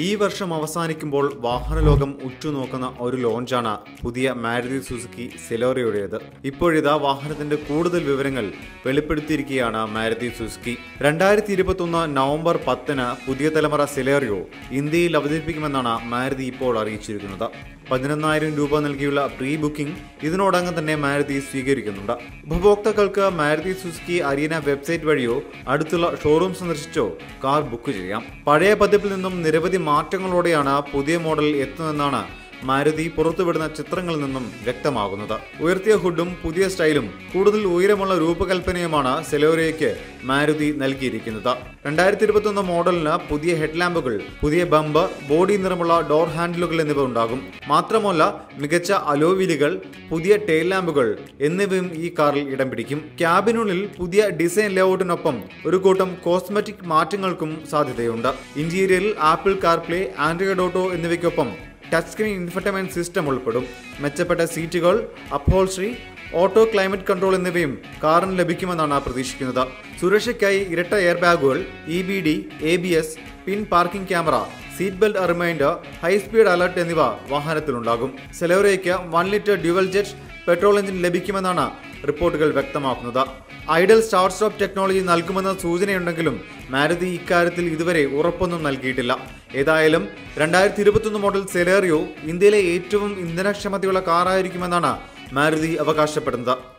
ഈ വർഷം അവസാനിക്കുമ്പോൾ വാഹനലോകം ഉറ്റുനോക്കുന്ന ഒരു ലോഞ്ചാണ് പുതിയ മാരുതി സുസുക്കി സെലോറിയുടേത് ഇപ്പോഴിതാ വാഹനത്തിന്റെ കൂടുതൽ വിവരങ്ങൾ വെളിപ്പെടുത്തിയിരിക്കുകയാണ് മാരുതി സുസുക്കി രണ്ടായിരത്തി ഇരുപത്തൊന്ന് നവംബർ പത്തിന് പുതിയ തലമുറ സെലേറിയോ ഇന്ത്യയിൽ അവതരിപ്പിക്കുമെന്നാണ് മാരുതി ഇപ്പോൾ അറിയിച്ചിരിക്കുന്നത് പതിനൊന്നായിരം രൂപ നൽകിയുള്ള പ്രീ ബുക്കിംഗ് ഇതിനോടകം തന്നെ മാരുതി സ്വീകരിക്കുന്നുണ്ട് ഉപഭോക്താക്കൾക്ക് മാരുതി സുസുക്കി അരീന വെബ്സൈറ്റ് വഴിയോ അടുത്തുള്ള ഷോറൂം സന്ദർശിച്ചോ കാർ ബുക്ക് ചെയ്യാം പഴയ പതിപ്പിൽ നിന്നും നിരവധി മാറ്റങ്ങളോടെയാണ് പുതിയ മോഡൽ എത്തുന്നതെന്നാണ് മാരുതി പുറത്തുവിടുന്ന ചിത്രങ്ങളിൽ നിന്നും വ്യക്തമാകുന്നത് ഉയർത്തിയ ഹുഡും പുതിയ സ്റ്റൈലും കൂടുതൽ ഉയരമുള്ള രൂപകൽപ്പനയുമാണ് സെലോറിയയ്ക്ക് മാരുതി നൽകിയിരിക്കുന്നത് രണ്ടായിരത്തി ഇരുപത്തൊന്ന് മോഡലിന് പുതിയ ഹെഡ്ലാമ്പുകൾ പുതിയ ബമ്പർ ബോഡി നിറമുള്ള ഡോർ ഹാൻഡിലുകൾ എന്നിവ ഉണ്ടാകും മാത്രമല്ല മികച്ച അലോവിലുകൾ പുതിയ ടെയിൽ ലാമ്പുകൾ എന്നിവയും ഈ കാറിൽ ഇടം പിടിക്കും ക്യാബിനുള്ളിൽ പുതിയ ഡിസൈൻ ലേഔട്ടിനൊപ്പം ഒരു കൂട്ടം കോസ്മെറ്റിക് മാറ്റങ്ങൾക്കും സാധ്യതയുണ്ട് ഇന്റീരിയറിൽ ആപ്പിൾ കാർപ്ലേ ആൻഡ്രോയിഡ് ഓട്ടോ എന്നിവയ്ക്കൊപ്പം ടച്ച് സ്ക്രീൻ ഇൻഫർടൈൻമെന്റ് സിസ്റ്റം ഉൾപ്പെടും മെച്ചപ്പെട്ട സീറ്റുകൾ അപ്ഹോൾസ്ട്രി ഓട്ടോ ക്ലൈമറ്റ് കൺട്രോൾ എന്നിവയും കാറിന് ലഭിക്കുമെന്നാണ് പ്രതീക്ഷിക്കുന്നത് സുരക്ഷയ്ക്കായി ഇരട്ട എയർ ബാഗുകൾ E B D A B S പിൻ parking camera seat belt reminder high speed alert എന്നിവ വാഹനത്തിലുണ്ടാകും സെലോറയ്ക്ക് one litre dual jet petrol engine ലഭിക്കുമെന്നാണ് റിപ്പോർട്ടുകൾ വ്യക്തമാക്കുന്നത് ഐഡൽ സ്റ്റാർട്ട് സ്റ്റോപ്പ് ടെക്നോളജി നൽകുമെന്ന സൂചനയുണ്ടെങ്കിലും മാരുതി ഇക്കാര്യത്തിൽ ഇതുവരെ ഉറപ്പൊന്നും നൽകിയിട്ടില്ല ഏതായാലും രണ്ടായിരത്തി ഇരുപത്തൊന്ന് മോഡൽ സെലേറിയോ ഇന്ത്യയിലെ ഏറ്റവും ഇന്ധനക്ഷമതയുള്ള കാറായിരിക്കുമെന്നാണ് മാരുതി അവകാശപ്പെടുന്നത്